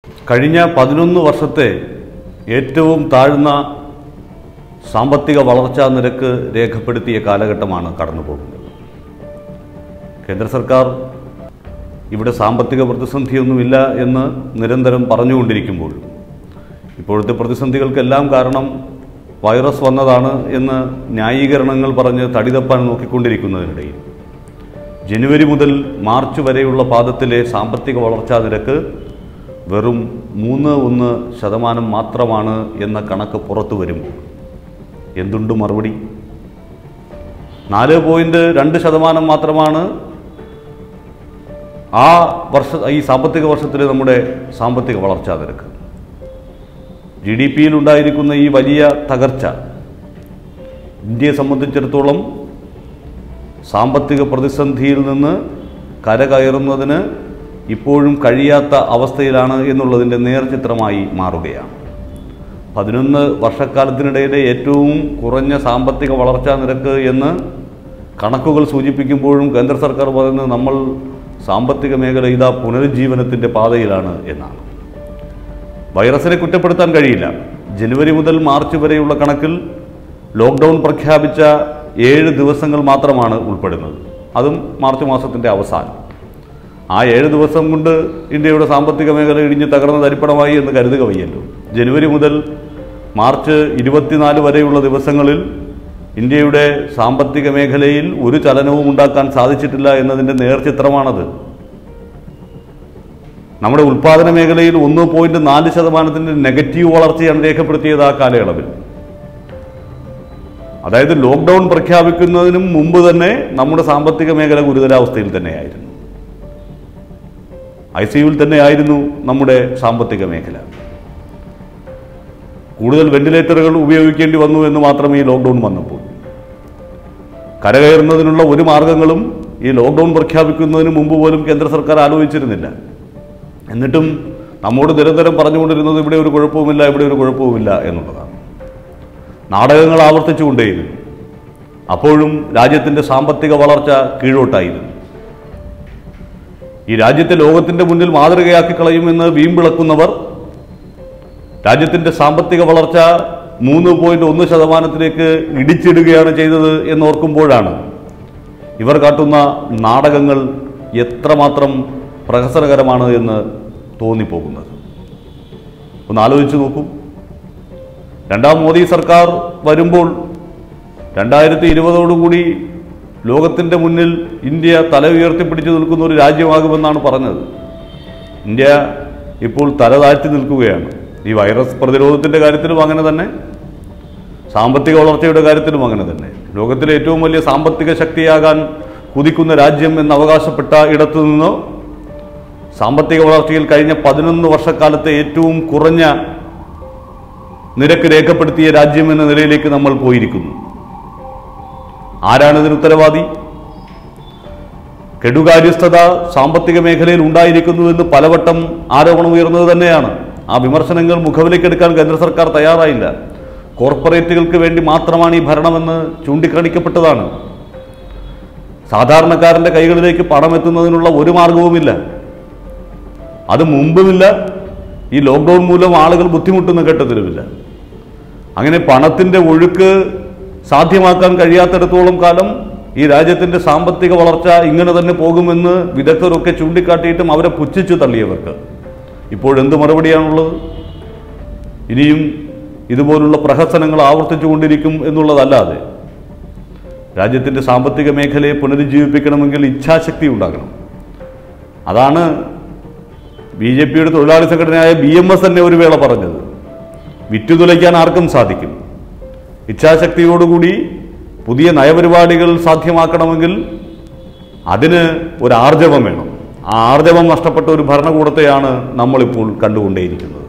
കഴിഞ്ഞ പതിനൊന്ന് വർഷത്തെ ഏറ്റവും താഴ്ന്ന സാമ്പത്തിക വളർച്ചാ നിരക്ക് രേഖപ്പെടുത്തിയ കാലഘട്ടമാണ് കടന്നു പോകുന്നത് കേന്ദ്ര സർക്കാർ ഇവിടെ സാമ്പത്തിക പ്രതിസന്ധിയൊന്നുമില്ല എന്ന് നിരന്തരം പറഞ്ഞുകൊണ്ടിരിക്കുമ്പോൾ ഇപ്പോഴത്തെ പ്രതിസന്ധികൾക്കെല്ലാം കാരണം വൈറസ് വന്നതാണ് എന്ന് ന്യായീകരണങ്ങൾ പറഞ്ഞ് തടിതപ്പാൻ നോക്കിക്കൊണ്ടിരിക്കുന്നതിനിടയിൽ ജനുവരി മുതൽ മാർച്ച് വരെയുള്ള പാദത്തിലെ സാമ്പത്തിക വളർച്ചാ നിരക്ക് വെറും മൂന്ന് ഒന്ന് ശതമാനം മാത്രമാണ് എന്ന കണക്ക് പുറത്തു വരുമ്പോൾ എന്തുണ്ട് മറുപടി നാല് പോയിന്റ് രണ്ട് ശതമാനം മാത്രമാണ് ആ വർഷ ഈ സാമ്പത്തിക വർഷത്തിലെ നമ്മുടെ സാമ്പത്തിക വളർച്ചാ നിരക്ക് ജി ഡി പിയിൽ ഉണ്ടായിരിക്കുന്ന ഈ വലിയ തകർച്ച ഇന്ത്യയെ സംബന്ധിച്ചിടത്തോളം സാമ്പത്തിക പ്രതിസന്ധിയിൽ നിന്ന് കരകയറുന്നതിന് ഇപ്പോഴും കഴിയാത്ത അവസ്ഥയിലാണ് എന്നുള്ളതിൻ്റെ നേർചിത്രമായി മാറുകയാണ് പതിനൊന്ന് വർഷക്കാലത്തിനിടയിലെ ഏറ്റവും കുറഞ്ഞ സാമ്പത്തിക വളർച്ചാ നിരക്ക് എന്ന് കണക്കുകൾ സൂചിപ്പിക്കുമ്പോഴും കേന്ദ്ര സർക്കാർ പറയുന്നത് നമ്മൾ സാമ്പത്തിക മേഖല ഇതാ പുനരുജ്ജീവനത്തിൻ്റെ പാതയിലാണ് എന്നാണ് വൈറസിനെ കുറ്റപ്പെടുത്താൻ കഴിയില്ല ജനുവരി മുതൽ മാർച്ച് വരെയുള്ള കണക്കിൽ ലോക്ക്ഡൗൺ പ്രഖ്യാപിച്ച ഏഴ് ദിവസങ്ങൾ മാത്രമാണ് ഉൾപ്പെടുന്നത് അതും മാർച്ച് മാസത്തിൻ്റെ അവസാനം ആ ഏഴ് ദിവസം കൊണ്ട് ഇന്ത്യയുടെ സാമ്പത്തിക മേഖല ഇടിഞ്ഞ് തകർന്ന തരിപ്പണമായി എന്ന് കരുതുക വയ്യല്ലോ ജനുവരി മുതൽ മാർച്ച് ഇരുപത്തിനാല് വരെയുള്ള ദിവസങ്ങളിൽ ഇന്ത്യയുടെ സാമ്പത്തിക മേഖലയിൽ ഒരു ചലനവും ഉണ്ടാക്കാൻ സാധിച്ചിട്ടില്ല എന്നതിൻ്റെ നേർചിത്രമാണത് നമ്മുടെ ഉൽപ്പാദന മേഖലയിൽ ഒന്ന് പോയിന്റ് നാല് ശതമാനത്തിൻ്റെ നെഗറ്റീവ് വളർച്ചയാണ് രേഖപ്പെടുത്തിയത് ആ കാലയളവിൽ അതായത് ലോക്ക്ഡൗൺ പ്രഖ്യാപിക്കുന്നതിനും മുമ്പ് തന്നെ നമ്മുടെ സാമ്പത്തിക മേഖല ഗുരുതരാവസ്ഥയിൽ തന്നെയായിരുന്നു ഐ സിയുവിൽ തന്നെയായിരുന്നു നമ്മുടെ സാമ്പത്തിക മേഖല കൂടുതൽ വെന്റിലേറ്ററുകൾ ഉപയോഗിക്കേണ്ടി വന്നു എന്ന് മാത്രമേ ഈ ലോക്ക്ഡൗൺ വന്നപ്പോൾ കരകയറുന്നതിനുള്ള ഒരു മാർഗങ്ങളും ഈ ലോക്ക്ഡൗൺ പ്രഖ്യാപിക്കുന്നതിന് മുമ്പ് പോലും കേന്ദ്ര സർക്കാർ ആലോചിച്ചിരുന്നില്ല എന്നിട്ടും നമ്മോട് നിരന്തരം പറഞ്ഞുകൊണ്ടിരുന്നത് ഇവിടെ ഒരു കുഴപ്പവുമില്ല ഇവിടെ ഒരു കുഴപ്പവുമില്ല എന്നുള്ളതാണ് നാടകങ്ങൾ ആവർത്തിച്ചുകൊണ്ടേയിരുന്നു അപ്പോഴും രാജ്യത്തിൻ്റെ സാമ്പത്തിക വളർച്ച കീഴോട്ടായിരുന്നു ഈ രാജ്യത്തെ ലോകത്തിൻ്റെ മുന്നിൽ മാതൃകയാക്കി കളയുമെന്ന് വീമ്പിളക്കുന്നവർ രാജ്യത്തിൻ്റെ സാമ്പത്തിക വളർച്ച മൂന്ന് പോയിന്റ് ഒന്ന് ശതമാനത്തിലേക്ക് ഇടിച്ചിടുകയാണ് ചെയ്തത് എന്നോർക്കുമ്പോഴാണ് ഇവർ കാട്ടുന്ന നാടകങ്ങൾ എത്രമാത്രം പ്രഹസനകരമാണ് എന്ന് തോന്നിപ്പോകുന്നത് ഒന്ന് ആലോചിച്ച് നോക്കൂ രണ്ടാം മോദി സർക്കാർ വരുമ്പോൾ രണ്ടായിരത്തി ഇരുപതോടുകൂടി ലോകത്തിൻ്റെ മുന്നിൽ ഇന്ത്യ തല ഉയർത്തിപ്പിടിച്ചു നിൽക്കുന്ന ഒരു രാജ്യമാകുമെന്നാണ് പറഞ്ഞത് ഇന്ത്യ ഇപ്പോൾ തല താഴ്ത്തി നിൽക്കുകയാണ് ഈ വൈറസ് പ്രതിരോധത്തിൻ്റെ കാര്യത്തിലും അങ്ങനെ തന്നെ സാമ്പത്തിക വളർച്ചയുടെ കാര്യത്തിലും അങ്ങനെ തന്നെ ലോകത്തിലെ ഏറ്റവും വലിയ സാമ്പത്തിക ശക്തിയാകാൻ കുതിക്കുന്ന രാജ്യം എന്ന് അവകാശപ്പെട്ട ഇടത്തു നിന്ന് സാമ്പത്തിക വളർച്ചയിൽ കഴിഞ്ഞ പതിനൊന്ന് വർഷക്കാലത്തെ ഏറ്റവും കുറഞ്ഞ നിരക്ക് രേഖപ്പെടുത്തിയ രാജ്യം എന്ന നിലയിലേക്ക് നമ്മൾ പോയിരിക്കുന്നു ആരാണ് ഇതിന് ഉത്തരവാദി കെടുകാര്യസ്ഥത സാമ്പത്തിക മേഖലയിൽ ഉണ്ടായിരിക്കുന്നുവെന്ന് പലവട്ടം ആരോപണം ഉയർന്നത് തന്നെയാണ് ആ വിമർശനങ്ങൾ മുഖവിലേക്കെടുക്കാൻ കേന്ദ്ര സർക്കാർ തയ്യാറായില്ല കോർപ്പറേറ്റുകൾക്ക് വേണ്ടി മാത്രമാണ് ഈ ഭരണമെന്ന് ചൂണ്ടിക്കാണിക്കപ്പെട്ടതാണ് സാധാരണക്കാരൻ്റെ കൈകളിലേക്ക് പണം എത്തുന്നതിനുള്ള ഒരു മാർഗവുമില്ല അത് മുമ്പുമില്ല ഈ ലോക്ക്ഡൗൺ മൂലം ആളുകൾ ബുദ്ധിമുട്ടുന്ന ഘട്ടത്തിലുമില്ല അങ്ങനെ പണത്തിൻ്റെ ഒഴുക്ക് സാധ്യമാക്കാൻ കഴിയാത്തിടത്തോളം കാലം ഈ രാജ്യത്തിൻ്റെ സാമ്പത്തിക വളർച്ച ഇങ്ങനെ തന്നെ പോകുമെന്ന് വിദഗ്ധരൊക്കെ ചൂണ്ടിക്കാട്ടിയിട്ടും അവരെ പുച്ഛിച്ചു തള്ളിയവർക്ക് ഇപ്പോഴെന്ത് മറുപടിയാണുള്ളത് ഇനിയും ഇതുപോലുള്ള പ്രഹസനങ്ങൾ ആവർത്തിച്ചുകൊണ്ടിരിക്കും എന്നുള്ളതല്ലാതെ രാജ്യത്തിൻ്റെ സാമ്പത്തിക മേഖലയെ പുനരുജ്ജീവിപ്പിക്കണമെങ്കിൽ ഇച്ഛാശക്തി ഉണ്ടാകണം അതാണ് ബി ജെ പിയുടെ തൊഴിലാളി സംഘടനയായ ബി എം എസ് തന്നെ ഒരു വേള പറഞ്ഞത് വിറ്റുതുലയ്ക്കാൻ ആർക്കും സാധിക്കും ഇച്ഛാശക്തിയോടുകൂടി പുതിയ നയപരിപാടികൾ സാധ്യമാക്കണമെങ്കിൽ അതിന് ഒരു ആർജവം വേണം ആ ആർജവം നഷ്ടപ്പെട്ട ഒരു ഭരണകൂടത്തെയാണ് നമ്മളിപ്പോൾ കണ്ടുകൊണ്ടേയിരിക്കുന്നത്